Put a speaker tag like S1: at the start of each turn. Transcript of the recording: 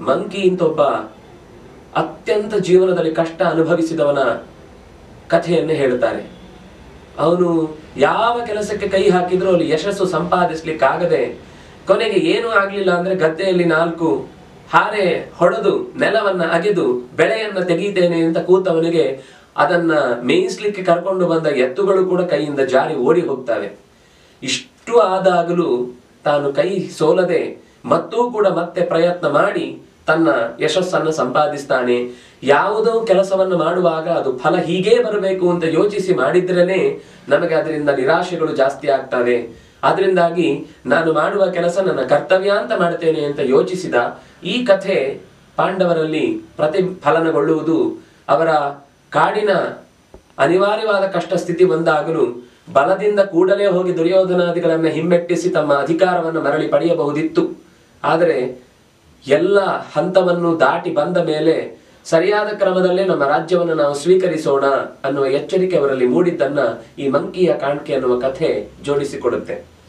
S1: monkey ಅಂತ ಒಬ್ಬ ಅತ್ಯಂತ ಜೀವನದಲ್ಲಿ ಕಷ್ಟ ಅನುಭವಿಸಿದವನ ಕಥೆಯನ್ನು ಹೇಳುತ್ತಾರೆ ಅವನು ಯಾವ ಕೆಲಸಕ್ಕೆ ಕೈ ಹಾಕಿದ್ರೂ ಅಲ್ಲಿ ಯಶಸ್ಸು ಸಂಪಾದಿಸ್ಲಿಕ್ಕಾಗದೆ ಕೊನೆಗೆ ಏನೂ ಆಗ್ಲಿಲ್ಲ ಅಂದ್ರೆ ಗದ್ದೆಯಲ್ಲಿ ನಾಲ್ಕು ಹಾರೆ ಹೊಡೆದು ನೆಲವನ್ನ ಅಗೆದು ಬೆಳೆಯನ್ನ ತೆಗೀತೇನೆ ಅಂತ ಕೂತವನಿಗೆ ಅದನ್ನ ಮೇಯಿಸ್ಲಿಕ್ಕೆ ಕರ್ಕೊಂಡು ಬಂದ ಎತ್ತುಗಳು ಕೂಡ ಕೈಯಿಂದ ಜಾರಿ ಓಡಿ ಹೋಗ್ತವೆ ಇಷ್ಟು ಆದಾಗಲೂ ತಾನು ಕೈ ಸೋಲದೆ ಮತ್ತೂ ಕೂಡ ಮತ್ತೆ ಪ್ರಯತ್ನ ಮಾಡಿ ತನ್ನ ಯಶಸ್ಸನ್ನು ಸಂಪಾದಿಸ್ತಾನೆ ಯಾವುದೋ ಕೆಲಸವನ್ನು ಮಾಡುವಾಗ ಅದು ಫಲ ಹೀಗೇ ಬರಬೇಕು ಅಂತ ಯೋಚಿಸಿ ಮಾಡಿದ್ರೇನೆ ನಮಗೆ ಅದರಿಂದ ನಿರಾಶೆಗಳು ಜಾಸ್ತಿ ಆಗ್ತವೆ ಅದರಿಂದಾಗಿ ನಾನು ಮಾಡುವ ಕೆಲಸ ನನ್ನ ಕರ್ತವ್ಯ ಅಂತ ಮಾಡ್ತೇನೆ ಅಂತ ಯೋಚಿಸಿದ ಈ ಕಥೆ ಪಾಂಡವರಲ್ಲಿ ಪ್ರತಿಫಲನಗೊಳ್ಳುವುದು ಅವರ ಕಾಡಿನ ಅನಿವಾರ್ಯವಾದ ಕಷ್ಟ ಸ್ಥಿತಿ ಬಂದಾಗಲೂ ಬಲದಿಂದ ಕೂಡಲೇ ಹೋಗಿ ದುರ್ಯೋಧನಾದಿಗಳನ್ನ ಹಿಮ್ಮೆಟ್ಟಿಸಿ ತಮ್ಮ ಅಧಿಕಾರವನ್ನು ಮರಳಿ ಪಡೆಯಬಹುದಿತ್ತು ಆದರೆ ಎಲ್ಲ ಹಂತವನ್ನು ದಾಟಿ ಬಂದ ಮೇಲೆ ಸರಿಯಾದ ಕ್ರಮದಲ್ಲೇ ನಮ್ಮ ರಾಜ್ಯವನ್ನು ನಾವು ಸ್ವೀಕರಿಸೋಣ ಅನ್ನುವ ಎಚ್ಚರಿಕೆ ಅವರಲ್ಲಿ ಮೂಡಿದ್ದನ್ನ ಈ ಮಂಕಿಯ ಕಾಣಿಕೆ ಅನ್ನುವ ಕಥೆ ಜೋಡಿಸಿಕೊಡುತ್ತೆ